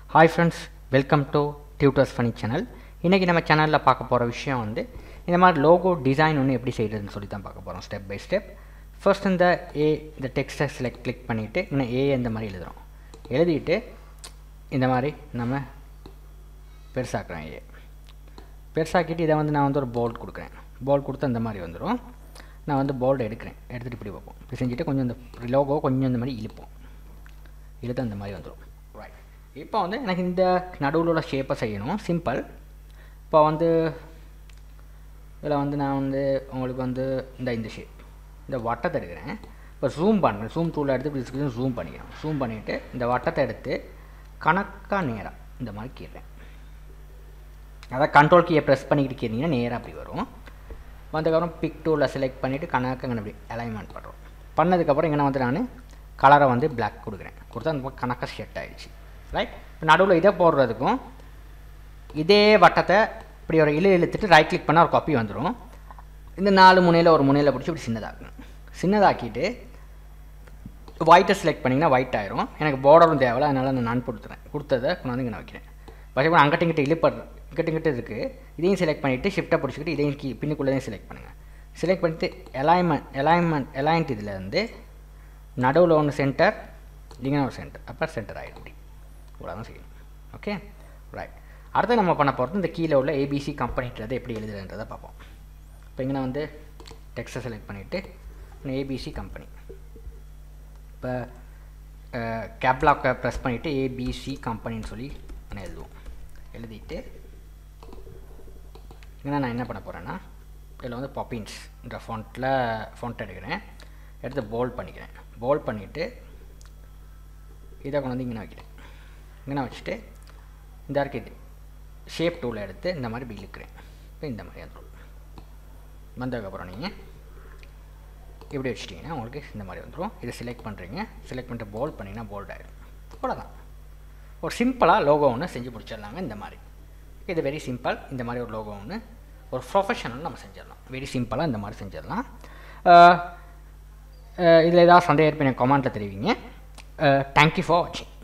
hi friends welcome to tutors funny channel இன்றைக்கி நம்ம சேனலில் பார்க்க போகிற விஷயம் வந்து இந்த மாதிரி லோகோ டிசைன் ஒன்று எப்படி செய்கிறதுன்னு சொல்லி தான் பார்க்க போகிறோம் ஸ்டெப் பை ஸ்டெப் ஃபர்ஸ்ட் இந்த ஏ இந்த டெக்ஸ்ட்டை செலக்ட் கிளிக் பண்ணிவிட்டு இன்னும் ஏ இந்த மாதிரி எழுதுகிறோம் எழுதிட்டு இந்த மாதிரி நம்ம பெருசாக்குறோம் ஏ பெருசாக்கிட்டு இதை வந்து நான் வந்து ஒரு போல்ட் கொடுக்குறேன் போல்ட் கொடுத்து அந்த மாதிரி வந்துடும் நான் வந்து போல்ட் எடுக்கிறேன் எடுத்துகிட்டு இப்படி வைப்போம் இப்படி செஞ்சுட்டு கொஞ்சம் இந்த லோகோ கொஞ்சம் இந்த மாதிரி இழுப்போம் இழுத்து அந்த மாதிரி வந்துடும் ரைட் இப்போ வந்து எனக்கு இந்த நடுவில் உள்ள ஷேப்பை செய்யணும் சிம்பிள் இப்போ வந்து இதில் வந்து நான் வந்து உங்களுக்கு வந்து இந்த இந்த ஷேப் இந்த வட்டத்தை எடுக்கிறேன் இப்போ ஜூம் பண்ணுறேன் ஜூம் டூவில் எடுத்து இப்படி ஜூம் பண்ணிக்கிறேன் ஜூம் பண்ணிவிட்டு இந்த வட்டத்தை எடுத்து கணக்காக நேராக இந்த மாதிரி கீறேன் அதாவது கண்ட்ரோல் கீயை ப்ரெஸ் பண்ணிக்கிட்டு கீறிங்கன்னா நேராக அப்படி வரும் வந்ததுக்கப்புறம் பிக் டூவில் செலக்ட் பண்ணிவிட்டு கணக்கு இங்கே அப்படி அலைன்மெண்ட் பண்ணுறோம் பண்ணதுக்கப்புறம் இங்கே வந்து நான் கலரை வந்து பிளாக் கொடுக்குறேன் கொடுத்தா அந்த கணக்காக செட் ஆகிடுச்சு ரைட் இப்போ நடுவில் இதை போடுறதுக்கும் இதே வட்டத்தை இப்படி ஒரு இழு இழுத்துட்டு ரைட் கிளிக் பண்ணால் ஒரு காப்பி வந்துடும் இந்த நாலு முனையில் ஒரு முனையில் பிடிச்சி இப்படி சின்னதாக்கணும் சின்னதாக்கிட்டு ஒயிட்டை செலக்ட் பண்ணிங்கன்னா ஒயிட் ஆயிரும் எனக்கு பார்டரும் தேவையில்ல அதனால் நான் நான் கொடுத்துறேன் கொடுத்ததை கொண்டாந்து இங்கே நான் வைக்கிறேன் வச்சப்போ அங்கிட்ட இங்கிட்ட இழுப்படுறேன் இங்கிட்ட இங்கிட்ட இருக்குது இதையும் செலக்ட் பண்ணிவிட்டு ஷிஃப்ட்டை பிடிச்சிக்கிட்டு இதையும் கீ பின்னுக்குள்ளேயும் செலக்ட் பண்ணுங்கள் செலக்ட் பண்ணிவிட்டு எலைன்மெண்ட் எலைன்மெண்ட் எலைன்ட் இதில் வந்து நடுவில் ஒன்று சென்டர் இங்கே ஒரு சென்டர் அப்போ சென்டர் ஆகிடும் இப்படி இவ்வளோ தான் செய்யணும் ஓகே ரைட் அடுத்து நம்ம பண்ண போகிறது இந்த கீழே உள்ள ஏபிசி கம்பெனின்றதை எப்படி எழுதுறன்றதை பார்ப்போம் இப்போ இங்கே வந்து டெக்ஸ்ட்டை செலக்ட் பண்ணிவிட்டு ஏபிசி கம்பெனி இப்போ கேப்லாக்கை ப்ரெஸ் பண்ணிவிட்டு ஏபிசி கம்பெனின்னு சொல்லி நான் எழுதுவோம் எழுதிட்டு இங்கே நான் என்ன பண்ண போகிறேன்னா இதில் வந்து பாப்பின்ஸ்ன்ற ஃபோன்ட்டில் ஃபோன்ட் எடுக்கிறேன் எடுத்து போல்ட் பண்ணிக்கிறேன் போல்ட் பண்ணிவிட்டு இதை கொண்டு வந்து இங்கே வைக்கிறேன் இங்கே வச்சுட்டு இந்த இருக்கு இது ஷேப் டூவில் எடுத்து இந்த மாதிரி இப்படி இழுக்கிறேன் இப்போ இந்த மாதிரி வந்துடும் வந்ததுக்கப்புறம் நீங்கள் இப்படி வச்சிட்டிங்கன்னா உங்களுக்கு இந்த மாதிரி வந்துடும் இதை செலக்ட் பண்ணுறீங்க செலக்ட் பண்ணிட்டு போல்ட் பண்ணிங்கன்னா போல்ட் ஆகிடும் அவ்வளோதான் ஒரு சிம்பிளாக லோகோ ஒன்று செஞ்சு முடிச்சிடலாங்க இந்த மாதிரி இது வெரி சிம்பிள் இந்த மாதிரி ஒரு லோகோ ஒன்று ஒரு ப்ரொஃபஷனல் நம்ம செஞ்சிடலாம் வெரி சிம்பிளாக இந்த மாதிரி செஞ்சிடலாம் இதில் ஏதாவது சந்தேகம் இருப்பேன் கமெண்ட்டில் தெரிவிங்க தேங்க்யூ ஃபார் வாட்சிங்